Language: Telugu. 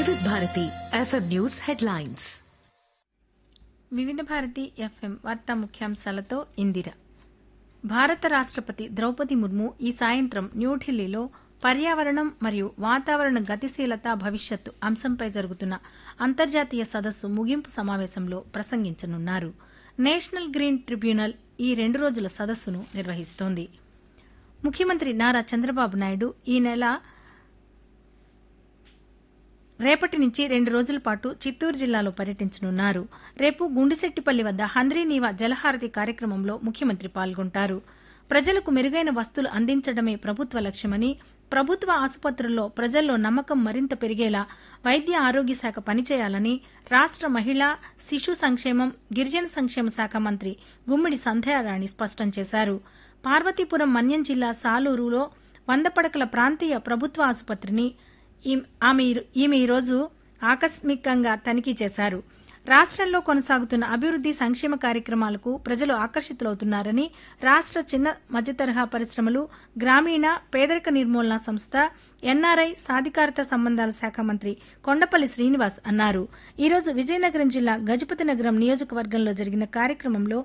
వివిధ భారతి ఎఫ్ఎం న్యూస్ హెడ్లైన్స్ వివిధ భారతి ఎఫ్ఎం వార్తా ముఖ్యాంశాలతో ఇందిర భారత రాష్ట్రపతి ద్రౌపది ముర్ము ఈ సాయంత్రం న్యూఢిల్లీలో పర్యావరణం మరియు వాతావరణ గతిశీలత భవిష్యత్తు అంశంపై జరుగుతున్న అంతర్జాతీయ సదస్సు ముగింపు సమావేశంలో ప్రసంగించనున్నారు నేషనల్ గ్రీన్ ట్రిబ్యునల్ ఈ రెండు రోజుల సదస్సును నిర్వహిస్తోంది ముఖ్యమంత్రి నారా చంద్రబాబు నాయుడు ఈ నెల రేపటి నుంచి రెండు రోజుల పాటు చిత్తూరు జిల్లాలో పర్యటించనున్నారు రేపు గుండిశెట్టిపల్లి వద్ద హంద్రీనీవా జలహారతి కార్యక్రమంలో ముఖ్యమంత్రి పాల్గొంటారు ప్రజలకు మెరుగైన వస్తువులు అందించడమే ప్రభుత్వ లక్ష్యమని ప్రభుత్వ ఆసుపత్రుల్లో ప్రజల్లో నమ్మకం మరింత పెరిగేలా వైద్య ఆరోగ్య శాఖ పనిచేయాలని రాష్ట్ర మహిళా శిశు సంక్షేమం గిరిజన సంక్షేమ శాఖ మంత్రి గుమ్మిడి సంధ్యారాణి స్పష్టం చేశారు పార్వతీపురం మన్యం జిల్లా సాలూరులో వంద పడకల ప్రాంతీయ ప్రభుత్వ ఆసుపత్రిని ఈ- ఆమె ఈ- ఈమె ఈరోజు ఆకస్మికంగా తనిఖీ చేశారు రాష్ట్రంలో కొనసాగుతున్న అభివృద్ది సంక్షేమ కార్యక్రమాలకు ప్రజలు ఆకర్షితులవుతున్నారని రాష్ట్ర చిన్న మధ్యతరహా పరిశ్రమలు గ్రామీణ పేదరిక నిర్మూలన సంస్థ ఎన్ఆర్ఐ సాధికారత సంబంధాల శాఖ మంత్రి కొండపల్లి శ్రీనివాస్ అన్నారు ఈరోజు విజయనగరం జిల్లా గజపతి నగరం నియోజకవర్గంలో జరిగిన కార్యక్రమంలో